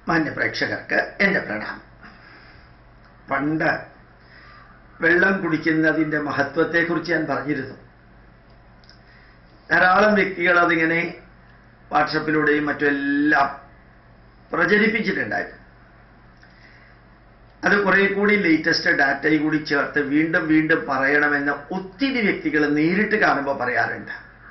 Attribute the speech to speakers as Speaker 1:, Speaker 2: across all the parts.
Speaker 1: മാന്യ പ്രേക്ഷകർക്ക് എൻ്റെ പ്രണാമം പണ്ട് വെള്ളം കുടിക്കുന്നതിൻ്റെ മഹത്വത്തെക്കുറിച്ച് ഞാൻ പറഞ്ഞിരുന്നു ധാരാളം വ്യക്തികൾ അതിങ്ങനെ വാട്സപ്പിലൂടെയും മറ്റുമെല്ലാം പ്രചരിപ്പിച്ചിട്ടുണ്ടായിരുന്നു അത് കുറെ കൂടി ലേറ്റസ്റ്റ് ഡാറ്റയും കൂടി ചേർത്ത് വീണ്ടും വീണ്ടും പറയണമെന്ന് ഒത്തിരി വ്യക്തികൾ നേരിട്ട് കാണുമ്പോൾ പറയാറുണ്ട്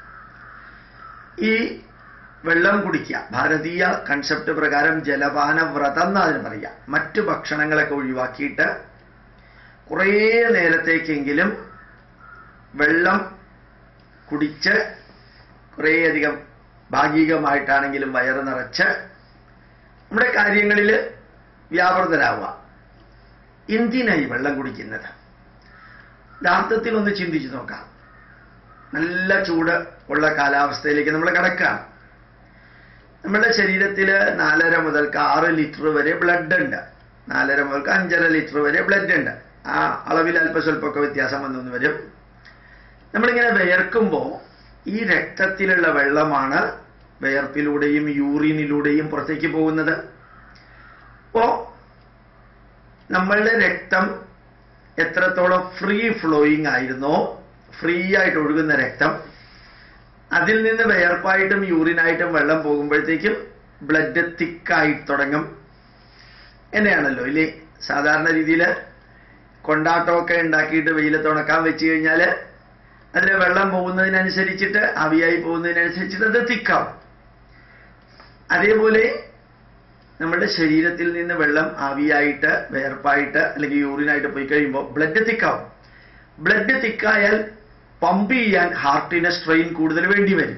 Speaker 1: ഈ വെള്ളം കുടിക്കുക ഭാരതീയ കൺസെപ്റ്റ് പ്രകാരം ജലപാന വ്രതം എന്ന് അതിന് പറയാം മറ്റു ഭക്ഷണങ്ങളൊക്കെ ഒഴിവാക്കിയിട്ട് കുറേ നേരത്തേക്കെങ്കിലും വെള്ളം കുടിച്ച് കുറേയധികം ഭാഗികമായിട്ടാണെങ്കിലും വയറ് നിറച്ച് നമ്മുടെ കാര്യങ്ങളിൽ വ്യാപൃതരാവുക എന്തിനായി വെള്ളം കുടിക്കുന്നത് യഥാർത്ഥത്തിൽ ഒന്ന് ചിന്തിച്ചു നോക്കാം നല്ല ചൂട് ഉള്ള കാലാവസ്ഥയിലേക്ക് നമ്മൾ കിടക്കുകയാണ് നമ്മുടെ ശരീരത്തിൽ നാലര മുതൽക്ക് ആറ് ലിറ്റർ വരെ ബ്ലഡ് ഉണ്ട് നാലര മുതൽക്ക് അഞ്ചര ലിറ്റർ വരെ ബ്ലഡ് ഉണ്ട് ആ അളവിൽ അല്പസ്വല്പമൊക്കെ വ്യത്യാസം വന്നു വരും നമ്മളിങ്ങനെ വിയർക്കുമ്പോൾ ഈ രക്തത്തിലുള്ള വെള്ളമാണ് വിയർപ്പിലൂടെയും യൂറിനിലൂടെയും പുറത്തേക്ക് പോകുന്നത് അപ്പോ നമ്മളുടെ രക്തം എത്രത്തോളം ഫ്രീ ഫ്ലോയിങ് ആയിരുന്നോ ഫ്രീ ആയിട്ട് ഒഴുകുന്ന രക്തം അതിൽ നിന്ന് വിയർപ്പായിട്ടും യൂറിനായിട്ടും വെള്ളം പോകുമ്പോഴത്തേക്കും ബ്ലഡ് തിക്കായി തുടങ്ങും എന്നെയാണല്ലോ ഇല്ലേ സാധാരണ രീതിയിൽ കൊണ്ടാട്ടമൊക്കെ ഉണ്ടാക്കിയിട്ട് വെയിലത്ത് ഉണക്കാൻ വെച്ച് കഴിഞ്ഞാൽ അതിൽ വെള്ളം പോകുന്നതിനനുസരിച്ചിട്ട് ആവിയായി പോകുന്നതിനനുസരിച്ചിട്ട് അത് തിക്കാവും അതേപോലെ നമ്മുടെ ശരീരത്തിൽ നിന്ന് വെള്ളം ആവിയായിട്ട് വേർപ്പായിട്ട് അല്ലെങ്കിൽ യൂറിനായിട്ട് പോയി കഴിയുമ്പോൾ ബ്ലഡ് തിക്കാവും ബ്ലഡ് തിക്കായാൽ പമ്പ് ചെയ്യാൻ ഹാർട്ടിന് സ്ട്രെയിൻ കൂടുതൽ വേണ്ടി വരും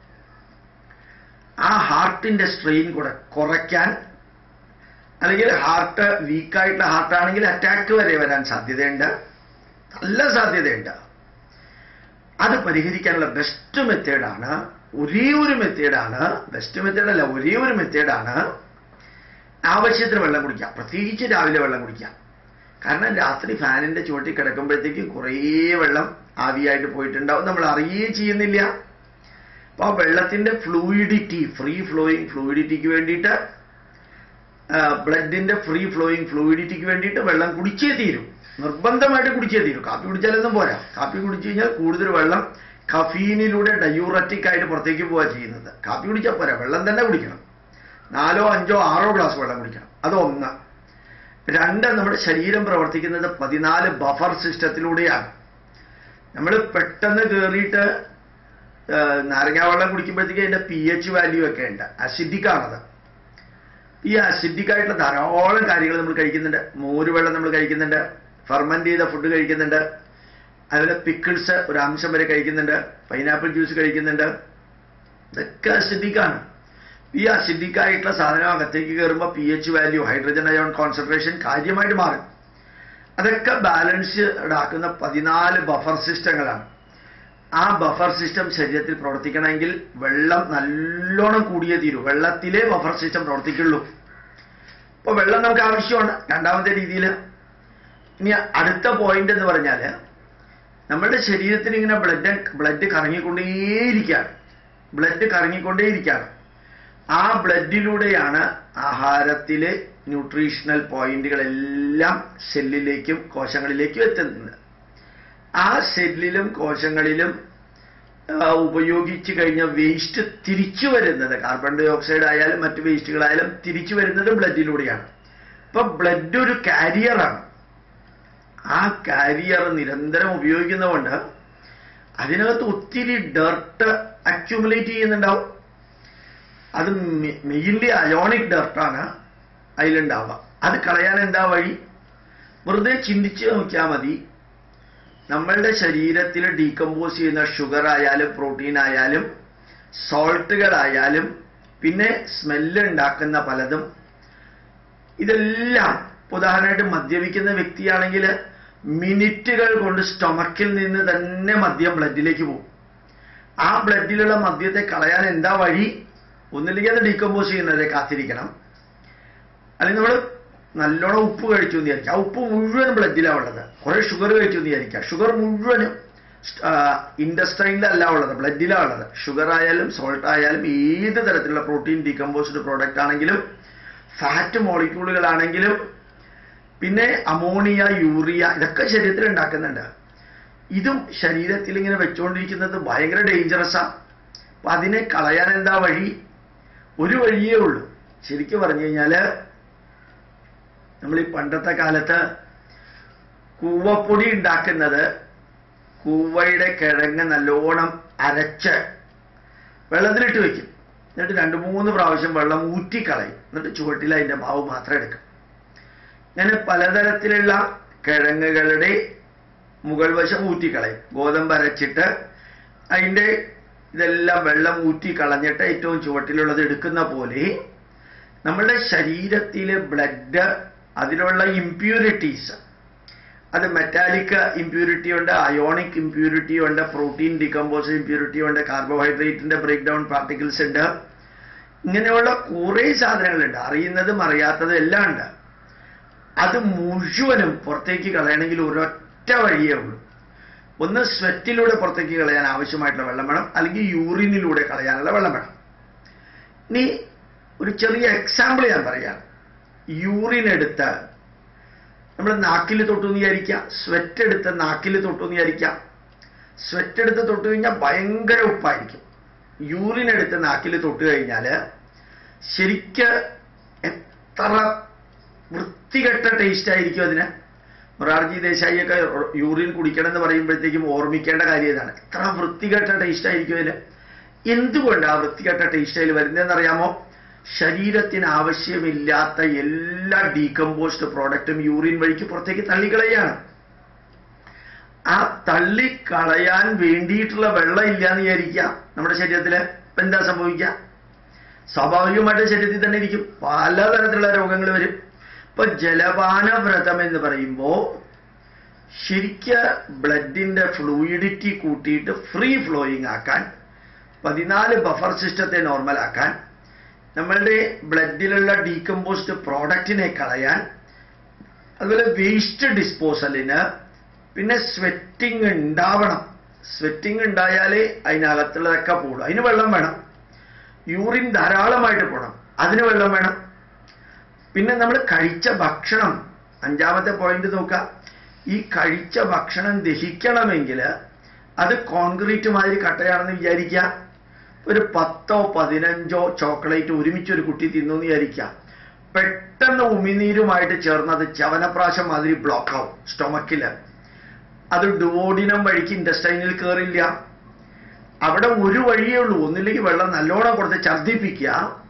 Speaker 1: ആ ഹാർട്ടിന്റെ സ്ട്രെയിൻ കൂടെ കുറയ്ക്കാൻ അല്ലെങ്കിൽ ഹാർട്ട് വീക്കായിട്ടുള്ള ഹാർട്ടാണെങ്കിൽ അറ്റാക്ക് വരെ വരാൻ സാധ്യതയുണ്ട് നല്ല സാധ്യതയുണ്ട് അത് പരിഹരിക്കാനുള്ള ബെസ്റ്റ് മെത്തേഡാണ് ഒരേ ഒരു മെത്തേഡാണ് ബെസ്റ്റ് മെത്തേഡല്ല ഒരേ ഒരു മെത്തേഡാണ് ആവശ്യത്തിന് വെള്ളം കുടിക്കുക പ്രത്യേകിച്ച് രാവിലെ വെള്ളം കുടിക്കുക കാരണം രാത്രി ഫാനിന്റെ ചുവട്ടിൽ കിടക്കുമ്പോഴത്തേക്ക് കുറേ വെള്ളം ആവിയായിട്ട് പോയിട്ടുണ്ടാവും നമ്മൾ അറിയുകയും ചെയ്യുന്നില്ല അപ്പോൾ ആ വെള്ളത്തിന്റെ ഫ്ലൂയിഡിറ്റി ഫ്രീ ഫ്ലോയിങ് ഫ്ലൂയിഡിറ്റിക്ക് വേണ്ടിയിട്ട് ബ്ലഡിന്റെ ഫ്രീ ഫ്ലോയിങ് ഫ്ലൂയിഡിറ്റിക്ക് വേണ്ടിയിട്ട് വെള്ളം കുടിച്ചേ തീരും നിർബന്ധമായിട്ട് കുടിച്ചേ തീരും കാപ്പി കുടിച്ചാലൊന്നും പോരാ കാപ്പി കുടിച്ചു കഴിഞ്ഞാൽ കൂടുതൽ വെള്ളം കഫീനിലൂടെ ഡയൂററ്റിക് ആയിട്ട് പുറത്തേക്ക് പോവുക ചെയ്യുന്നത് കാപ്പി കുടിച്ചാൽ പോരാ വെള്ളം തന്നെ കുടിക്കണം നാലോ അഞ്ചോ ആറോ ഗ്ലാസ് വെള്ളം കുടിക്കണം അത് ഒന്ന് രണ്ട് നമ്മുടെ ശരീരം പ്രവർത്തിക്കുന്നത് പതിനാല് ബഫർ സിസ്റ്റത്തിലൂടെയാണ് നമ്മൾ പെട്ടെന്ന് കയറിയിട്ട് നാരങ്ങാ വെള്ളം കുടിക്കുമ്പോഴത്തേക്ക് അതിന്റെ പി എച്ച് വാല്യൂ ഒക്കെ ഉണ്ട് അസിഡിക് ആണത് ഈ അസിഡിക് ആയിട്ടുള്ള ധാരാളം കാര്യങ്ങൾ നമ്മൾ കഴിക്കുന്നുണ്ട് മോര് വെള്ളം നമ്മൾ കഴിക്കുന്നുണ്ട് ഫെർമെന്റ് ചെയ്ത ഫുഡ് കഴിക്കുന്നുണ്ട് അതുപോലെ പിക്കിൾസ് ഒരു അംശം വരെ കഴിക്കുന്നുണ്ട് പൈനാപ്പിൾ ജ്യൂസ് കഴിക്കുന്നുണ്ട് ഇതൊക്കെ അസിഡിക് ആണ് ഈ അസിഡിക് ആയിട്ടുള്ള സാധനം അകത്തേക്ക് കയറുമ്പോൾ P H value hydrogen ion concentration കാര്യമായിട്ട് മാറും അതൊക്കെ ബാലൻസ് ആക്കുന്ന പതിനാല് ബഫർ സിസ്റ്റങ്ങളാണ് ആ ബഫർ സിസ്റ്റം ശരീരത്തിൽ പ്രവർത്തിക്കണമെങ്കിൽ വെള്ളം നല്ലോണം കൂടിയേ തീരൂ വെള്ളത്തിലേ ബഫർ സിസ്റ്റം പ്രവർത്തിക്കുള്ളൂ അപ്പോൾ വെള്ളം നമുക്ക് ആവശ്യമാണ് രണ്ടാമത്തെ രീതിയിൽ ഇനി അടുത്ത പോയിന്റ് എന്ന് പറഞ്ഞാൽ നമ്മളുടെ ശരീരത്തിൽ ഇങ്ങനെ ബ്ലഡ് ബ്ലഡ് കറങ്ങിക്കൊണ്ടേയിരിക്കുകയാണ് ബ്ലഡ് കറങ്ങിക്കൊണ്ടേയിരിക്കുകയാണ് ആ ബ്ലഡിലൂടെയാണ് ആഹാരത്തിലെ ന്യൂട്രീഷണൽ പോയിന്റുകളെല്ലാം സെല്ലിലേക്കും കോശങ്ങളിലേക്കും എത്തുന്നത് ആ സെല്ലിലും കോശങ്ങളിലും ഉപയോഗിച്ചു കഴിഞ്ഞ വേസ്റ്റ് തിരിച്ചു വരുന്നത് കാർബൺ ഡൈ ഓക്സൈഡ് ആയാലും മറ്റു വേസ്റ്റുകളായാലും തിരിച്ചു വരുന്നത് ബ്ലഡിലൂടെയാണ് അപ്പൊ ബ്ലഡ് ഒരു കാരിയറാണ് ആ കാരിയർ നിരന്തരം ഉപയോഗിക്കുന്നതുകൊണ്ട് അതിനകത്ത് ഒത്തിരി ഡർട്ട് അക്യുമുലേറ്റ് ചെയ്യുന്നുണ്ടാവും അത് മെയിൻലി അയോണിക് ഡർട്ടാണ് അതിലുണ്ടാവുക അത് കളയാൻ എന്താ വഴി വെറുതെ ചിന്തിച്ച് നോക്കിയാൽ മതി നമ്മളുടെ ശരീരത്തിൽ ഡീകമ്പോസ് ചെയ്യുന്ന ഷുഗർ ആയാലും പ്രോട്ടീൻ ആയാലും സോൾട്ടുകളായാലും പിന്നെ സ്മെല്ല് ഉണ്ടാക്കുന്ന പലതും ഇതെല്ലാം ഉദാഹരണമായിട്ട് മദ്യപിക്കുന്ന വ്യക്തിയാണെങ്കിൽ മിനിറ്റുകൾ കൊണ്ട് സ്റ്റൊമക്കിൽ നിന്ന് തന്നെ മദ്യം ബ്ലഡിലേക്ക് പോകും ആ ബ്ലഡിലുള്ള മദ്യത്തെ കളയാൻ എന്താ വഴി ഒന്നില്ലെങ്കിൽ അത് ഡീകമ്പോസ് ചെയ്യുന്നവരെ കാത്തിരിക്കണം അല്ലെങ്കിൽ നമ്മൾ നല്ലോണം ഉപ്പ് കഴിച്ചു എന്ന് വിചാരിക്കുക ആ ഉപ്പ് മുഴുവൻ ബ്ലഡിലാണ് ഉള്ളത് കുറെ ഷുഗർ കഴിച്ചു എന്ന് വിചാരിക്കുക ഷുഗർ മുഴുവനും ഇൻഡസ്ട്രൈനിലല്ല ഉള്ളത് ബ്ലഡിലാണ് ഉള്ളത് ഷുഗർ ആയാലും സോൾട്ട് ആയാലും ഏത് തരത്തിലുള്ള പ്രോട്ടീൻ ഡീകമ്പോസ്ഡ് പ്രോഡക്റ്റ് ആണെങ്കിലും ഫാറ്റ് മോളിക്യൂളുകളാണെങ്കിലും പിന്നെ അമോണിയ യൂറിയ ഇതൊക്കെ ശരീരത്തിൽ ഉണ്ടാക്കുന്നുണ്ട് ഇതും ശരീരത്തിൽ ഇങ്ങനെ വെച്ചുകൊണ്ടിരിക്കുന്നത് ഭയങ്കര ഡേഞ്ചറസാണ് അപ്പൊ അതിനെ കളയാൻ എന്താ വഴി ഒരു വഴിയേ ഉള്ളൂ ശരിക്കും പറഞ്ഞു കഴിഞ്ഞാല് നമ്മൾ ഈ പണ്ടത്തെ കാലത്ത് കൂവപ്പൊടി ഉണ്ടാക്കുന്നത് കൂവയുടെ കിഴങ്ങ് നല്ലോണം അരച്ച് വെള്ളത്തിലിട്ട് വെക്കും എന്നിട്ട് രണ്ട് മൂന്ന് പ്രാവശ്യം വെള്ളം ഊറ്റിക്കളയും എന്നിട്ട് ചുവട്ടിൽ അതിന്റെ മാവ് മാത്രം എടുക്കും അങ്ങനെ പലതരത്തിലുള്ള കിഴങ്ങുകളുടെ മുകൾ വശം ഊറ്റിക്കളയും ഗോതമ്പ് അരച്ചിട്ട് അതിന്റെ ഇതെല്ലാം വെള്ളം ഊറ്റി കളഞ്ഞിട്ട് ഏറ്റവും ചുവട്ടിലുള്ളത് എടുക്കുന്ന പോലെ നമ്മളുടെ ശരീരത്തിലെ ബ്ലഡ് അതിലുള്ള ഇമ്പ്യൂരിറ്റീസ് അത് മെറ്റാലിക് ഇമ്പ്യൂരിറ്റി ഉണ്ട് അയോണിക് ഇമ്പ്യൂരിറ്റി ഉണ്ട് പ്രോട്ടീൻ ഡികമ്പോസ് ഇമ്പ്യൂരിറ്റി ഉണ്ട് കാർബോഹൈഡ്രേറ്റിന്റെ ബ്രേക്ക് ഡൗൺ പാർട്ടിക്കിൾസ് ഉണ്ട് ഇങ്ങനെയുള്ള കുറേ സാധനങ്ങളുണ്ട് അറിയുന്നതും അറിയാത്തതും എല്ലാം ഉണ്ട് അത് മുഴുവനും പുറത്തേക്ക് കളയണമെങ്കിൽ ഒരൊറ്റ വഴിയേ ഉള്ളൂ ഒന്ന് സ്വെറ്റിലൂടെ പുറത്തേക്ക് കളയാൻ ആവശ്യമായിട്ടുള്ള വെള്ളം വേണം അല്ലെങ്കിൽ യൂറിനിലൂടെ കളയാനുള്ള വെള്ളം വേണം ഇനി ഒരു ചെറിയ എക്സാമ്പിൾ ഞാൻ പറയാം യൂറിൻ എടുത്ത് നമ്മൾ നാക്കിൽ തൊട്ടു എന്ന് വിചാരിക്കാം സ്വെറ്റ് എടുത്ത് നാക്കിൽ തൊട്ടു എന്ന് വിചാരിക്കാം സ്വെറ്റ് എടുത്ത് തൊട്ട് കഴിഞ്ഞാൽ ഭയങ്കര ഉപ്പായിരിക്കും യൂറിൻ എടുത്ത് നാക്കിൽ തൊട്ട് കഴിഞ്ഞാൽ ശരിക്ക് എത്ര വൃത്തികെട്ട ടേസ്റ്റ് ആയിരിക്കും അതിന് മൊറാർജി ദേശായിയൊക്കെ യൂറിൻ കുടിക്കണം എന്ന് പറയുമ്പോഴത്തേക്കും ഓർമ്മിക്കേണ്ട കാര്യം ഇതാണ് എത്ര വൃത്തികെട്ട ടേസ്റ്റ് ആയിരിക്കും അതിന് എന്തുകൊണ്ട് ആ വൃത്തികെട്ട ടേസ്റ്റ് അതിൽ വരുന്നതെന്ന് അറിയാമോ ശരീരത്തിന് ആവശ്യമില്ലാത്ത എല്ലാ ഡീകമ്പോസ്ഡ് പ്രോഡക്റ്റും യൂറിൻ വഴിക്ക് പുറത്തേക്ക് തള്ളിക്കളയാണ് ആ തള്ളിക്കളയാൻ വേണ്ടിയിട്ടുള്ള വെള്ളം ഇല്ല എന്ന് വിചാരിക്കുക നമ്മുടെ ശരീരത്തില് ഇപ്പൊ എന്താ സംഭവിക്കുക സ്വാഭാവികമായിട്ട് ശരീരത്തിൽ തന്നെ ഇരിക്കും പലതരത്തിലുള്ള രോഗങ്ങൾ വരും ഇപ്പൊ ജലപാന വ്രതം എന്ന് പറയുമ്പോ ശരിക്ക് ബ്ലഡിന്റെ ഫ്ലൂയിഡിറ്റി കൂട്ടിയിട്ട് ഫ്രീ ഫ്ലോയിങ് ആക്കാൻ പതിനാല് ബഫർ സിസ്റ്റത്തെ നോർമൽ ആക്കാൻ നമ്മളുടെ ബ്ലഡിലുള്ള ഡീകമ്പോസ്ഡ് പ്രോഡക്റ്റിനെ കളയാൻ അതുപോലെ വേസ്റ്റ് ഡിസ്പോസലിന് പിന്നെ സ്വെറ്റിംഗ് ഉണ്ടാവണം സ്വെറ്റിംഗ് ഉണ്ടായാലേ അതിനകത്തുള്ളതൊക്കെ പോകുള്ളൂ അതിന് വെള്ളം വേണം യൂറിൻ ധാരാളമായിട്ട് പോകണം അതിന് വെള്ളം വേണം പിന്നെ നമ്മൾ കഴിച്ച ഭക്ഷണം അഞ്ചാമത്തെ പോയിന്റ് നോക്കുക ഈ കഴിച്ച ഭക്ഷണം ദഹിക്കണമെങ്കിൽ അത് കോൺക്രീറ്റ് മാതിരി കട്ടയാണെന്ന് വിചാരിക്കുക ഒരു പത്തോ പതിനഞ്ചോ ചോക്ലേറ്റ് ഒരുമിച്ച് ഒരു കുട്ടി തിന്നു എന്ന് വിചാരിക്കുക പെട്ടെന്ന് ഉമിനീരുമായിട്ട് ചേർന്ന് അത് ചവനപ്രാശം മാതിരി ബ്ലോക്ക് ആവും സ്റ്റൊമക്കില് അത് ഡുവോഡിനം വഴിക്ക് ഇൻഡസ്റ്റൈനിൽ കയറില്ല അവിടെ ഒരു വഴിയേ ഉള്ളൂ ഒന്നില്ലെങ്കിൽ വെള്ളം നല്ലോണം കൊടുത്ത് ഛർദ്ദിപ്പിക്കുക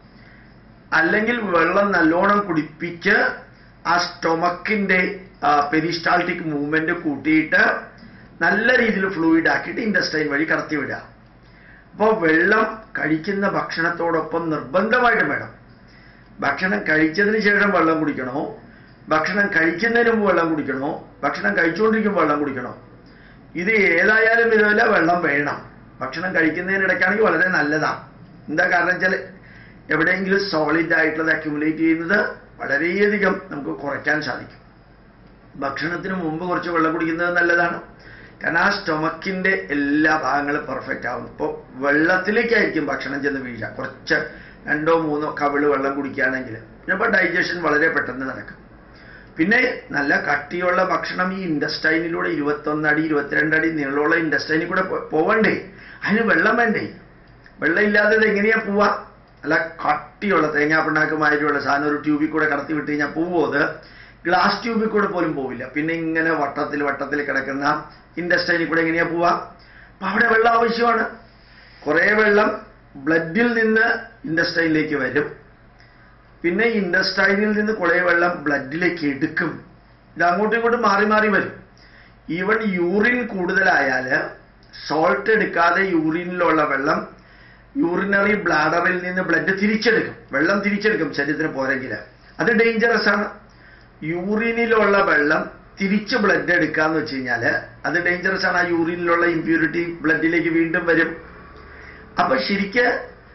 Speaker 1: അല്ലെങ്കിൽ വെള്ളം നല്ലോണം കുടിപ്പിച്ച് ആ സ്റ്റൊമക്കിന്റെ പെരിസ്റ്റാൾട്ടിക് മൂവ്മെന്റ് കൂട്ടിയിട്ട് നല്ല രീതിയിൽ ഫ്ലൂയിഡ് ആക്കിയിട്ട് ഇൻഡസ്റ്റൈൻ വഴി കടത്തി വിടുക അപ്പോൾ വെള്ളം കഴിക്കുന്ന ഭക്ഷണത്തോടൊപ്പം നിർബന്ധമായിട്ടും വേണം ഭക്ഷണം കഴിച്ചതിന് ശേഷം വെള്ളം കുടിക്കണോ ഭക്ഷണം കഴിക്കുന്നതിന് മുമ്പ് വെള്ളം കുടിക്കണോ ഭക്ഷണം കഴിച്ചുകൊണ്ടിരിക്കുമ്പോൾ വെള്ളം കുടിക്കണോ ഇത് ഏതായാലും വിധമില്ല വെള്ളം വേണം ഭക്ഷണം കഴിക്കുന്നതിനിടയ്ക്കാണെങ്കിൽ വളരെ നല്ലതാണ് എന്താ കാരണം വെച്ചാൽ എവിടെയെങ്കിലും സോളിഡ് ആയിട്ടുള്ളത് അക്യുമുലേറ്റ് ചെയ്യുന്നത് വളരെയധികം നമുക്ക് കുറയ്ക്കാൻ സാധിക്കും ഭക്ഷണത്തിന് മുമ്പ് കുറച്ച് വെള്ളം കുടിക്കുന്നത് നല്ലതാണ് കാരണം ആ സ്റ്റൊമക്കിന്റെ എല്ലാ ഭാഗങ്ങളും പെർഫെക്റ്റ് ആവും ഇപ്പോൾ വെള്ളത്തിലേക്കായിരിക്കും ഭക്ഷണം ചെന്ന് വീഴുക കുറച്ച് രണ്ടോ മൂന്നോ കവിള് വെള്ളം കുടിക്കുകയാണെങ്കിൽ അപ്പോൾ ഡൈജഷൻ വളരെ പെട്ടെന്ന് നടക്കും പിന്നെ നല്ല കട്ടിയുള്ള ഭക്ഷണം ഈ ഇൻഡസ്റ്റൈനിലൂടെ ഇരുപത്തൊന്ന് അടി ഇരുപത്തിരണ്ട് അടി നീളമുള്ള ഇൻഡസ്റ്റൈനിൽ കൂടെ പോ- പോവണ്ടേ അതിന് വെള്ളം വേണ്ടേ വെള്ളം ഇല്ലാതെ ഇത് എങ്ങനെയാ പോവാ അല്ല കട്ടിയുള്ള തേങ്ങാപ്പിണ്ണാക്ക് മാതിരിയുള്ള സാധനം ഒരു ട്യൂബിൽ കൂടെ കടത്തി വിട്ട് കഴിഞ്ഞാൽ പോവോ അത് ഗ്ലാസ് ട്യൂബിൽ കൂടെ പോലും പോവില്ല പിന്നെ ഇങ്ങനെ വട്ടത്തിൽ വട്ടത്തിൽ കിടക്കുന്ന ഇൻഡസ്റ്റൈനിൽ കൂടെ എങ്ങനെയാ പോവാ അപ്പൊ അവിടെ വെള്ളം ആവശ്യമാണ് കുറേ വെള്ളം ബ്ലഡിൽ നിന്ന് ഇൻഡസ്റ്റൈനിലേക്ക് വരും പിന്നെ ഇൻഡസ്റ്റൈനിൽ നിന്ന് കുറേ വെള്ളം ബ്ലഡിലേക്ക് എടുക്കും ഇത് അങ്ങോട്ടും ഇങ്ങോട്ടും മാറി മാറി വരും ഈവൻ യൂറിൻ കൂടുതലായാൽ സോൾട്ട് എടുക്കാതെ യൂറിനിലുള്ള വെള്ളം യൂറിനറി ബ്ലാഡറിൽ നിന്ന് ബ്ലഡ് തിരിച്ചെടുക്കും വെള്ളം തിരിച്ചെടുക്കും ശരീരത്തിന് പോരെങ്കിൽ അത് ഡേഞ്ചറസ് ആണ് യൂറിനിലുള്ള വെള്ളം തിരിച്ച് ബ്ലഡ് എടുക്കാന്ന് വെച്ച് കഴിഞ്ഞാൽ അത് ഡേഞ്ചറസ് ആണ് ആ യൂറിനിലുള്ള ഇമ്പ്യൂരിറ്റി ബ്ലഡിലേക്ക് വീണ്ടും വരും അപ്പൊ ശരിക്ക്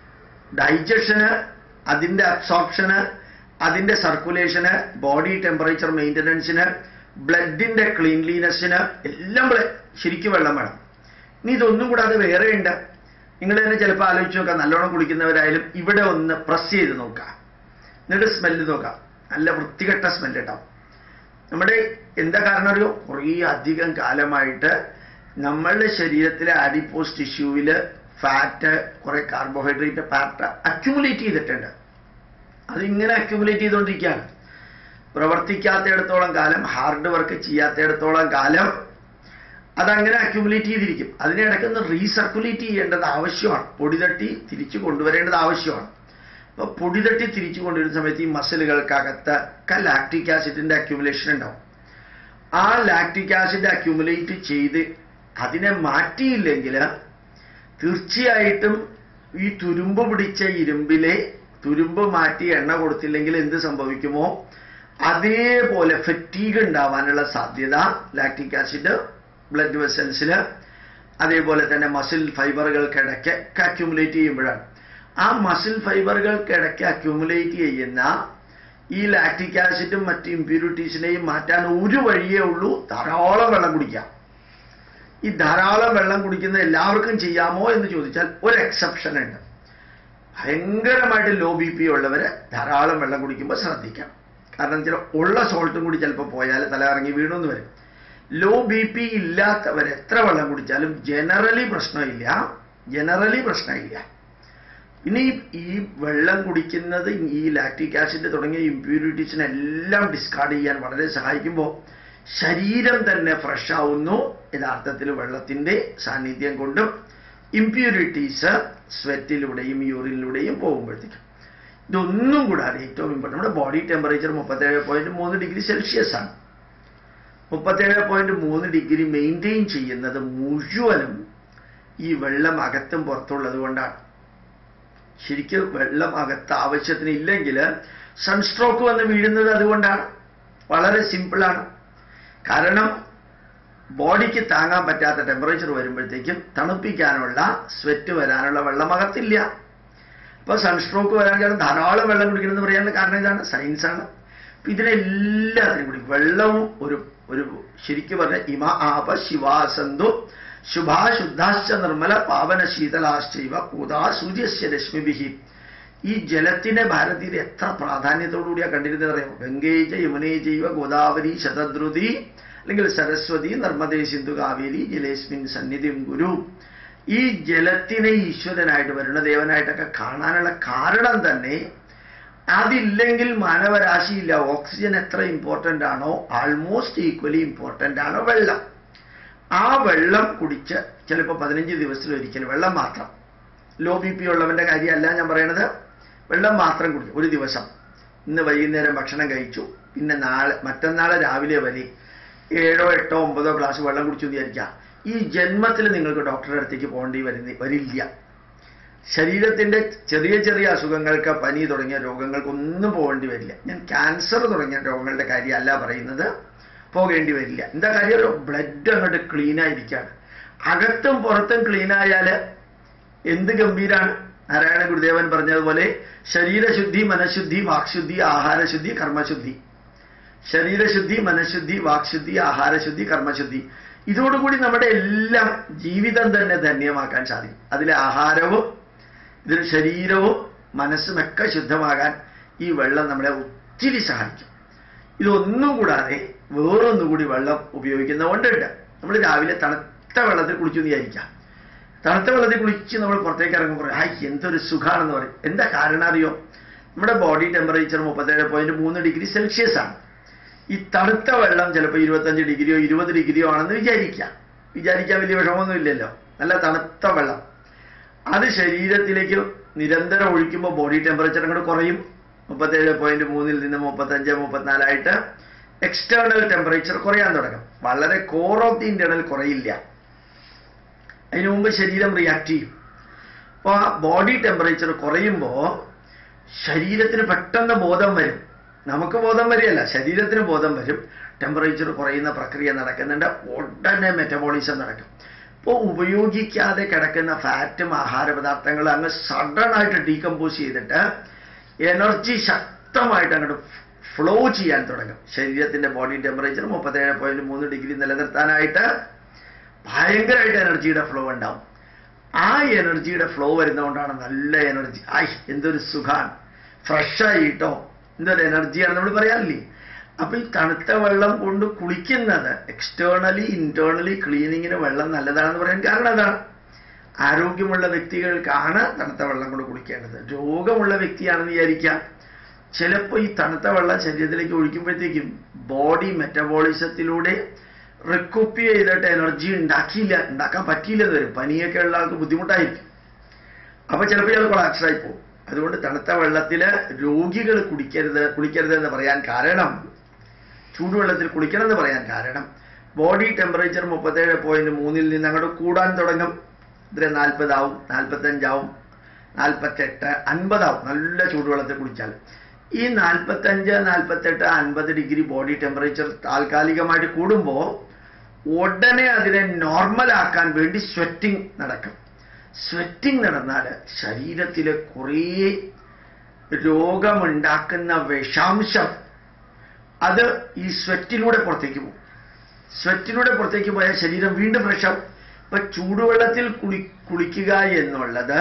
Speaker 1: ഡൈജഷന് അതിന്റെ അബ്സോർപ്ഷന് അതിന്റെ സർക്കുലേഷന് ബോഡി ടെമ്പറേച്ചർ മെയിൻ്റനൻസിന് ബ്ലഡിന്റെ ക്ലീൻലിനെസ്സിന് എല്ലാം ബ്ല- ശരിക്കും വെള്ളം വേണം ഇനി ഇതൊന്നും കൂടാതെ വേറെ ഉണ്ട് നിങ്ങൾ തന്നെ ചിലപ്പോൾ ആലോചിച്ച് നോക്കാം നല്ലോണം കുടിക്കുന്നവരായാലും ഇവിടെ ഒന്ന് പ്രസ് ചെയ്ത് നോക്കാം എന്നിട്ട് സ്മെല്ല് നോക്കാം നല്ല വൃത്തികെട്ട സ്മെല്ല് ഉണ്ടാവും നമ്മുടെ എന്താ കാരണം അറിയോ കുറേ അധികം കാലമായിട്ട് നമ്മളുടെ ശരീരത്തിലെ ആഡിപ്പോസ് ടിഷ്യൂവിൽ ഫാറ്റ് കുറെ കാർബോഹൈഡ്രേറ്റ് ഫാറ്റ് അക്യുമുലേറ്റ് ചെയ്തിട്ടുണ്ട് അതിങ്ങനെ അക്യുമുലേറ്റ് ചെയ്തുകൊണ്ടിരിക്കുകയാണ് പ്രവർത്തിക്കാത്തയിടത്തോളം കാലം ഹാർഡ് വർക്ക് ചെയ്യാത്തയിടത്തോളം കാലം അതങ്ങനെ അക്യുമുലേറ്റ് ചെയ്തിരിക്കും അതിനിടയ്ക്ക് ഒന്ന് റീസർക്കുലേറ്റ് ചെയ്യേണ്ടത് ആവശ്യമാണ് പൊടി തട്ടി തിരിച്ചു കൊണ്ടുവരേണ്ടത് ആവശ്യമാണ് അപ്പൊ പൊടി തട്ടി തിരിച്ചു കൊണ്ടുവരുന്ന സമയത്ത് ഈ മസിലുകൾക്കകത്ത് ഒക്കെ ലാക്ടിക് ആസിഡിന്റെ അക്യുമുലേഷൻ ഉണ്ടാവും ആ ലാക്ടിക് ആസിഡ് അക്യുമുലേറ്റ് ചെയ്ത് അതിനെ മാറ്റിയില്ലെങ്കിൽ തീർച്ചയായിട്ടും ഈ തുരുമ്പ് പിടിച്ച ഇരുമ്പിലെ തുരുമ്പ് മാറ്റി എണ്ണ കൊടുത്തില്ലെങ്കിൽ എന്ത് സംഭവിക്കുമോ അതേപോലെ ഫറ്റീഗ് ഉണ്ടാവാനുള്ള സാധ്യത ലാക്ടിക് ആസിഡ് ബ്ലഡ് വെസൽസിൽ അതേപോലെ തന്നെ മസിൽ ഫൈബറുകൾക്കിടയ്ക്ക് അക്യുമുലേറ്റ് ചെയ്യുമ്പോഴാണ് ആ മസിൽ ഫൈബറുകൾക്കിടയ്ക്ക് അക്യുമുലേറ്റ് ചെയ്യുന്ന ഈ ലാക്ടിക് ആസിഡും മറ്റ് ഇമ്പ്യൂരിറ്റീസിനെയും മാറ്റാൻ ഒരു വഴിയേ ഉള്ളൂ ധാരാളം വെള്ളം കുടിക്കാം ഈ ധാരാളം വെള്ളം കുടിക്കുന്ന എല്ലാവർക്കും ചെയ്യാമോ എന്ന് ചോദിച്ചാൽ ഒരു എക്സെപ്ഷൻ ഉണ്ട് ഭയങ്കരമായിട്ട് ലോ ബി പി ഉള്ളവര് ധാരാളം വെള്ളം കുടിക്കുമ്പോൾ ശ്രദ്ധിക്കണം കാരണം ചില ഉള്ള സോൾട്ടും കൂടി ചിലപ്പോൾ പോയാൽ തല ഇറങ്ങി വീണെന്ന് വരും ലോ ബി പി ഇല്ലാത്തവർ എത്ര വെള്ളം കുടിച്ചാലും ജനറലി പ്രശ്നമില്ല ജനറലി പ്രശ്നമില്ല ഇനി ഈ വെള്ളം കുടിക്കുന്നത് ഈ ലാക്ടിക് ആസിഡ് തുടങ്ങിയ ഇമ്പ്യൂരിറ്റീസിനെല്ലാം ഡിസ്കാർഡ് ചെയ്യാൻ വളരെ സഹായിക്കുമ്പോൾ ശരീരം തന്നെ ഫ്രഷ് ആവുന്നു യഥാർത്ഥത്തിൽ വെള്ളത്തിന്റെ സാന്നിധ്യം കൊണ്ടും ഇമ്പ്യൂരിറ്റീസ് സ്വെറ്റിലൂടെയും യൂറിനിലൂടെയും പോകുമ്പോഴത്തേക്കും ഇതൊന്നും കൂടാതെ ഏറ്റവും ഇമ്പോർട്ടൻ്റ് നമ്മുടെ ബോഡി ടെമ്പറേച്ചർ മുപ്പത്തേഴ് പോയിന്റ് മൂന്ന് ഡിഗ്രി സെൽഷ്യസ് ആണ് മുപ്പത്തേഴ് പോയിന്റ് മൂന്ന് ഡിഗ്രി മെയിൻറ്റെയിൻ ചെയ്യുന്നത് മുഴുവനും ഈ വെള്ളം അകത്തും പുറത്തുള്ളത് കൊണ്ടാണ് ശരിക്കും വെള്ളം അകത്ത് ആവശ്യത്തിന് ഇല്ലെങ്കിൽ സൺസ്ട്രോക്ക് വന്ന് വീഴുന്നത് അതുകൊണ്ടാണ് വളരെ സിമ്പിളാണ് കാരണം ബോഡിക്ക് താങ്ങാൻ പറ്റാത്ത ടെമ്പറേച്ചർ വരുമ്പോഴത്തേക്കും തണുപ്പിക്കാനുള്ള സ്വെറ്റ് വരാനുള്ള വെള്ളം അകത്തില്ല അപ്പോൾ സൺസ്ട്രോക്ക് വരാൻ കാരണം ധാരാളം വെള്ളം കുടിക്കണമെന്ന് പറയാനുള്ള കാരണം ഇതാണ് സയൻസാണ് അപ്പൊ ഇതിനെല്ലാത്തിനും കൂടി വെള്ളവും ഒരു ഒരു ശരിക്കും പറഞ്ഞ ഇമ ആപ ശിവാസന്തു ശുഭാശുദ്ധാശ്ച നിർമ്മല പാവന ശീതലാശ്ചൈവ കൂതാ സൂര്യസ്യ രശ്മിഭിഹി ഈ ജലത്തിനെ ഭാരതീയർ എത്ര പ്രാധാന്യത്തോടുകൂടിയാണ് കണ്ടിരുന്നത് അറിയാമോ ഗംഗേജ യമുനേ ജൈവ ഗോദാവരി ശതദ്രുതി അല്ലെങ്കിൽ സരസ്വതി നർമ്മദേ സിന്ധു കാവേരി ജലേസ്മിൻ സന്നിധിം ഗുരു ഈ ജലത്തിനെ ഈശ്വരനായിട്ട് വരുണദേവനായിട്ടൊക്കെ കാണാനുള്ള കാരണം തന്നെ അതില്ലെങ്കിൽ മാനവരാശിയില്ല ഓക്സിജൻ എത്ര ഇമ്പോർട്ടൻ്റ് ആണോ ആൾമോസ്റ്റ് ഈക്വലി ഇമ്പോർട്ടൻ്റ് ആണ് വെള്ളം ആ വെള്ളം കുടിച്ച് ചിലപ്പോൾ പതിനഞ്ച് ദിവസത്തിൽ ഒരിക്കൽ വെള്ളം മാത്രം ലോ ബി പി ഉള്ളവന്റെ കാര്യമല്ല ഞാൻ പറയണത് വെള്ളം മാത്രം കുടിക്കും ഒരു ദിവസം ഇന്ന് വൈകുന്നേരം ഭക്ഷണം കഴിച്ചു പിന്നെ നാളെ മറ്റന്നാളെ രാവിലെ വരെ ഏഴോ എട്ടോ ഒമ്പതോ ഗ്ലാസ് വെള്ളം കുടിച്ചു എന്ന് വിചാരിക്കാം ഈ ജന്മത്തിൽ നിങ്ങൾക്ക് ഡോക്ടറുടെ അടുത്തേക്ക് പോകേണ്ടി വരുന്ന വരില്ല ശരീരത്തിന്റെ ചെറിയ ചെറിയ അസുഖങ്ങൾക്ക് പനി തുടങ്ങിയ രോഗങ്ങൾക്കൊന്നും പോകേണ്ടി വരില്ല ഞാൻ ക്യാൻസർ തുടങ്ങിയ രോഗങ്ങളുടെ കാര്യമല്ല പറയുന്നത് പോകേണ്ടി വരില്ല എന്താ കാര്യം ബ്ലഡ് അങ്ങോട്ട് ക്ലീൻ ആയിരിക്കാണ് അകത്തും പുറത്തും ക്ലീൻ ആയാൽ എന്ത് ഗംഭീരാണ് നാരായണ ഗുരുദേവൻ പറഞ്ഞതുപോലെ ശരീരശുദ്ധി മനഃശുദ്ധി വാക്ശുദ്ധി ആഹാരശുദ്ധി കർമ്മശുദ്ധി ശരീരശുദ്ധി മനഃശുദ്ധി വാക്ശുദ്ധി ആഹാരശുദ്ധി കർമ്മശുദ്ധി ഇതോടുകൂടി നമ്മുടെ എല്ലാം ജീവിതം തന്നെ ധന്യമാക്കാൻ സാധിക്കും അതിലെ ആഹാരവും ഇതിൽ ശരീരവും മനസ്സുമൊക്കെ ശുദ്ധമാകാൻ ഈ വെള്ളം നമ്മളെ ഒത്തിരി സഹായിക്കും ഇതൊന്നും കൂടാതെ വേറൊന്നും കൂടി വെള്ളം ഉപയോഗിക്കുന്ന കൊണ്ടുണ്ട് നമ്മൾ രാവിലെ തണുത്ത വെള്ളത്തിൽ കുളിച്ചു വിചാരിക്കാം തണുത്ത വെള്ളത്തിൽ കുളിച്ച് നമ്മൾ പുറത്തേക്ക് ഇറങ്ങുമ്പോൾ പറയും ഹായ് എന്തൊരു സുഖാണെന്ന് പറയും എന്താ കാരണം അറിയോ നമ്മുടെ ബോഡി ടെമ്പറേച്ചർ മുപ്പത്തേഴ് പോയിന്റ് മൂന്ന് ഡിഗ്രി സെൽഷ്യസ് ആണ് ഈ തണുത്ത വെള്ളം ചിലപ്പോൾ ഇരുപത്തഞ്ച് ഡിഗ്രിയോ ഇരുപത് ഡിഗ്രിയോ ആണെന്ന് വിചാരിക്കാം വിചാരിക്കാൻ വലിയ വിഷമമൊന്നും ഇല്ലല്ലോ നല്ല തണുത്ത വെള്ളം അത് ശരീരത്തിലേക്ക് നിരന്തരം ഒഴിക്കുമ്പോൾ ബോഡി ടെമ്പറേച്ചർ അങ്ങോട്ട് കുറയും മുപ്പത്തേഴ് പോയിന്റ് മൂന്നിൽ നിന്ന് മുപ്പത്തഞ്ച് മുപ്പത്തിനാലായിട്ട് എക്സ്റ്റേണൽ ടെമ്പറേച്ചർ കുറയാൻ തുടങ്ങും വളരെ കോർ ഓഫ് ദി ഇന്റേണൽ കുറയില്ല അതിനു മുമ്പ് ശരീരം റിയാക്ട് ചെയ്യും അപ്പോൾ ആ ബോഡി ടെമ്പറേച്ചർ കുറയുമ്പോൾ ശരീരത്തിന് പെട്ടെന്ന് ബോധം വരും നമുക്ക് ബോധം വരികയല്ല ശരീരത്തിന് ബോധം വരും ടെമ്പറേച്ചർ കുറയുന്ന പ്രക്രിയ നടക്കുന്നുണ്ട് ഉടനെ മെറ്റബോളിസം നടക്കും ഇപ്പോൾ ഉപയോഗിക്കാതെ കിടക്കുന്ന ഫാറ്റും ആഹാര പദാർത്ഥങ്ങളും അങ്ങ് സഡൻ ആയിട്ട് ഡീകമ്പോസ് ചെയ്തിട്ട് എനർജി ശക്തമായിട്ട് അങ്ങോട്ട് ഫ്ലോ ചെയ്യാൻ തുടങ്ങും ശരീരത്തിന്റെ ബോഡി ടെമ്പറേച്ചർ മുപ്പത്തേഴ് പോയിന്റ് മൂന്ന് ഡിഗ്രി നിലനിർത്താനായിട്ട് ഭയങ്കരമായിട്ട് എനർജിയുടെ ഫ്ലോ ഉണ്ടാവും ആ എനർജിയുടെ ഫ്ലോ വരുന്നതുകൊണ്ടാണ് നല്ല എനർജി ആയ് എന്തൊരു സുഖാണ് ഫ്രഷായിട്ടോ എന്താ എനർജിയാണ് നമ്മൾ പറയാറില്ലേ അപ്പൊ ഈ തണുത്ത വെള്ളം കൊണ്ട് കുളിക്കുന്നത് എക്സ്റ്റേണലി ഇന്റേണലി ക്ലീനിങ്ങിന് വെള്ളം നല്ലതാണെന്ന് പറയാൻ കാരണം അതാണ് ആരോഗ്യമുള്ള വ്യക്തികൾക്കാണ് തണുത്ത വെള്ളം കൊണ്ട് കുളിക്കേണ്ടത് രോഗമുള്ള വ്യക്തിയാണെന്ന് വിചാരിക്കാം ചിലപ്പോൾ ഈ തണുത്ത വെള്ളം ശരീരത്തിലേക്ക് ഒഴിക്കുമ്പോഴത്തേക്കും ബോഡി മെറ്റബോളിസത്തിലൂടെ റിക്കുപ്പി ചെയ്തിട്ട് എനർജി ഉണ്ടാക്കിയില്ല ഉണ്ടാക്കാൻ പറ്റിയില്ലെന്ന് വരും പനിയൊക്കെ ഉള്ള ആൾക്ക് ബുദ്ധിമുട്ടായിരിക്കും അപ്പൊ ചിലപ്പോൾ ഇയാൾ കൊളാക്സറായി പോകും അതുകൊണ്ട് തണുത്ത വെള്ളത്തിൽ രോഗികൾ കുടിക്കരുത് കുളിക്കരുത് എന്ന് പറയാൻ കാരണം ചൂടുവെള്ളത്തിൽ കുളിക്കണം എന്ന് പറയാൻ കാരണം ബോഡി ടെമ്പറേച്ചർ മുപ്പത്തേഴ് പോയിന്റ് മൂന്നിൽ നിന്ന് അങ്ങോട്ട് കൂടാൻ തുടങ്ങും ഇതിൽ നാൽപ്പതാവും നാൽപ്പത്തഞ്ചാവും നാൽപ്പത്തെട്ട് അൻപതാവും നല്ല ചൂടുവെള്ളത്തിൽ കുളിച്ചാൽ ഈ നാൽപ്പത്തഞ്ച് നാൽപ്പത്തെട്ട് അൻപത് ഡിഗ്രി ബോഡി ടെമ്പറേച്ചർ താൽക്കാലികമായിട്ട് കൂടുമ്പോൾ ഉടനെ അതിനെ നോർമലാക്കാൻ വേണ്ടി സ്വെറ്റിംഗ് നടക്കും സ്വെറ്റിംഗ് നടന്നാൽ ശരീരത്തിലെ കുറേ രോഗമുണ്ടാക്കുന്ന വിഷാംശം അത് ഈ സ്വെറ്റിലൂടെ പുറത്തേക്ക് പോകും സ്വെറ്റിലൂടെ പുറത്തേക്ക് പോയാൽ ശരീരം വീണ്ടും ഫ്രഷാവും ഇപ്പൊ ചൂടുവെള്ളത്തിൽ കുളി കുളിക്കുക എന്നുള്ളത്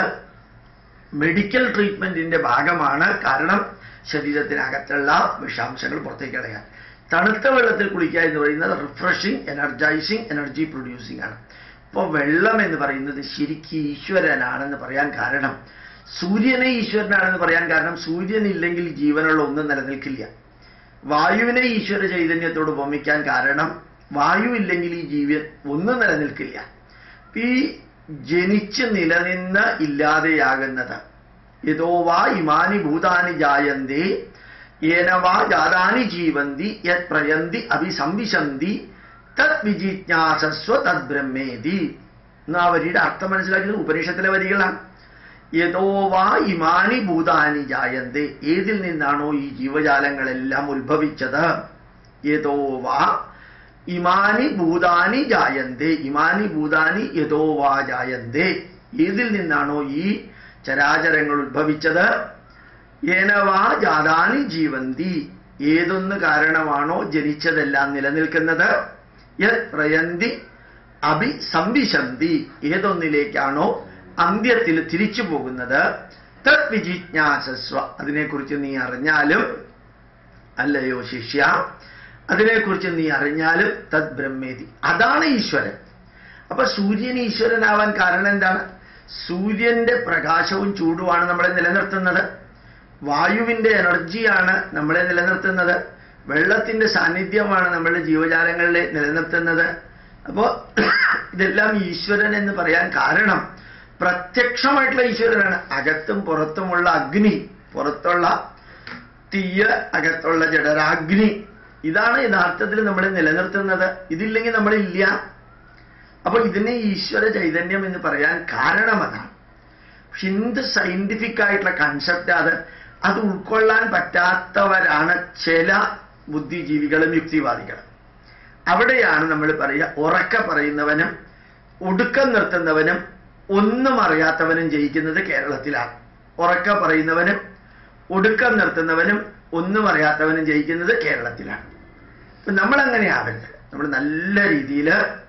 Speaker 1: മെഡിക്കൽ ട്രീറ്റ്മെന്റിന്റെ ഭാഗമാണ് കാരണം ശരീരത്തിനകത്തുള്ള വിഷാംശങ്ങൾ പുറത്തേക്ക് കളയാൻ തണുത്ത വെള്ളത്തിൽ കുളിക്കുക എന്ന് പറയുന്നത് റിഫ്രഷിങ് എനർജൈസിങ് എനർജി പ്രൊഡ്യൂസിങ് ആണ് ഇപ്പോൾ വെള്ളം എന്ന് പറയുന്നത് ശരിക്കും ഈശ്വരനാണെന്ന് പറയാൻ കാരണം സൂര്യനെ ഈശ്വരനാണെന്ന് പറയാൻ കാരണം സൂര്യൻ ഇല്ലെങ്കിൽ ജീവനുള്ള ഒന്നും നിലനിൽക്കില്ല വായുവിനെ ഈശ്വര ചൈതന്യത്തോട് ഉപമിക്കാൻ കാരണം വായു ഇല്ലെങ്കിൽ ഈ ജീവൻ ഒന്നും നിലനിൽക്കില്ല ഈ ജനിച്ച് നിലനിന്ന് ഇല്ലാതെയാകുന്നത് യഥോ വാ ഇമാനി ഭൂതാനി ജായന്തേ ഏനവാ ജാതാനി ജീവന്തി യത് പ്രയന്തി അഭിസംവിശന്തി തത് വിജിജ്ഞാസസ്വ തദ് ബ്രഹ്മേതി എന്ന ആ വരിയുടെ അർത്ഥം മനസ്സിലാക്കിയത് ഉപനിഷത്തിലെ വരികളാണ് യഥോ വാ ഇമാനി ഭൂതാനി ജായന്തേ ഏതിൽ നിന്നാണോ ഈ ജീവജാലങ്ങളെല്ലാം ഉത്ഭവിച്ചത് യഥോ വാ ഇമാനി ഭൂതാനി ജായന്തേ ഇമാനി ഭൂതാനി യഥോ വാ ജായന്തേ ഏതിൽ നിന്നാണോ ഈ ചരാചരങ്ങൾ ഉത്ഭവിച്ചത് ഏനവാ ജാതാനി ജീവന്തി ഏതൊന്ന് കാരണമാണോ ജനിച്ചതെല്ലാം നിലനിൽക്കുന്നത് യത് പ്രയന്തി അഭിസംവിശന്തി ഏതൊന്നിലേക്കാണോ അന്ത്യത്തിൽ തിരിച്ചു പോകുന്നത് തത് വിജിജ്ഞാസസ്വ അതിനെക്കുറിച്ച് നീ അറിഞ്ഞാലും അല്ലയോ ശിഷ്യ അതിനെക്കുറിച്ച് നീ അറിഞ്ഞാലും തത് ബ്രഹ്മേതി അതാണ് ഈശ്വരൻ അപ്പൊ സൂര്യൻ ഈശ്വരനാവാൻ കാരണം എന്താണ് സൂര്യന്റെ പ്രകാശവും ചൂടുമാണ് നമ്മളെ നിലനിർത്തുന്നത് വായുവിന്റെ എനർജിയാണ് നമ്മളെ നിലനിർത്തുന്നത് വെള്ളത്തിന്റെ സാന്നിധ്യമാണ് നമ്മളുടെ ജീവജാലങ്ങളെ നിലനിർത്തുന്നത് അപ്പോ ഇതെല്ലാം ഈശ്വരൻ എന്ന് പറയാൻ കാരണം പ്രത്യക്ഷമായിട്ടുള്ള ഈശ്വരനാണ് അകത്തും പുറത്തുമുള്ള അഗ്നി പുറത്തുള്ള തീയ അകത്തുള്ള ജഡരാഗ്നി ഇതാണ് യഥാർത്ഥത്തിൽ നമ്മളെ നിലനിർത്തുന്നത് ഇതില്ലെങ്കിൽ നമ്മളില്ല അപ്പൊ ഇതിനെ ഈശ്വര ചൈതന്യം എന്ന് പറയാൻ കാരണം അതാണ് പക്ഷെ എന്ത് സയന്റിഫിക് ആയിട്ടുള്ള കൺസെപ്റ്റ് അത് അത് ഉൾക്കൊള്ളാൻ പറ്റാത്തവരാണ് ചില ബുദ്ധിജീവികളും യുക്തിവാദികളും അവിടെയാണ് നമ്മൾ പറയുക ഉറക്ക പറയുന്നവനും ഒടുക്കം നിർത്തുന്നവനും ഒന്നും അറിയാത്തവനും ജയിക്കുന്നത് കേരളത്തിലാണ് ഉറക്ക പറയുന്നവനും ഒടുക്കം നിർത്തുന്നവനും ഒന്നും അറിയാത്തവനും ജയിക്കുന്നത് കേരളത്തിലാണ് അപ്പൊ നമ്മൾ അങ്ങനെ ആവരുത് നമ്മൾ നല്ല രീതിയിൽ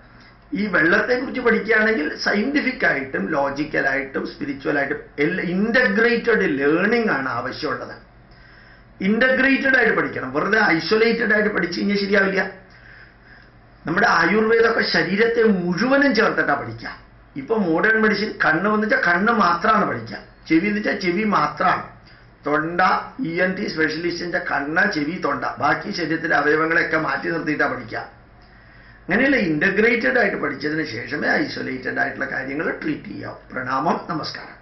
Speaker 1: ഈ വെള്ളത്തെക്കുറിച്ച് പഠിക്കുകയാണെങ്കിൽ സയന്റിഫിക് ആയിട്ടും ലോജിക്കലായിട്ടും സ്പിരിച്വലായിട്ടും എല്ലാം ഇന്റഗ്രേറ്റഡ് ലേണിംഗ് ആണ് ആവശ്യമുള്ളത് ഇന്റഗ്രേറ്റഡ് ആയിട്ട് പഠിക്കണം വെറുതെ ഐസൊലേറ്റഡ് ആയിട്ട് പഠിച്ചു കഴിഞ്ഞാൽ ശരിയാവില്ല നമ്മുടെ ആയുർവേദമൊക്കെ ശരീരത്തെ മുഴുവനും ചേർത്തിട്ടാ പഠിക്കുക ഇപ്പൊ മോഡേൺ മെഡിസിൻ കണ്ണ് വന്നു വെച്ചാൽ കണ്ണ് മാത്രമാണ് പഠിക്കുക ചെവി എന്ന് വെച്ചാൽ ചെവി മാത്രമാണ് തൊണ്ട ഇ എൻ ടി സ്പെഷ്യലിസ്റ്റിന്റെ കണ്ണ് ചെവി തൊണ്ട ബാക്കി ശരീരത്തിലെ അവയവങ്ങളെയൊക്കെ മാറ്റി നിർത്തിയിട്ടാണ് പഠിക്കുക അങ്ങനെയല്ല ഇന്റഗ്രേറ്റഡ് ആയിട്ട് പഠിച്ചതിന് ശേഷമേ ഐസൊലേറ്റഡ് ആയിട്ടുള്ള കാര്യങ്ങൾ ട്രീറ്റ് ചെയ്യാവൂ പ്രണാമം നമസ്കാരം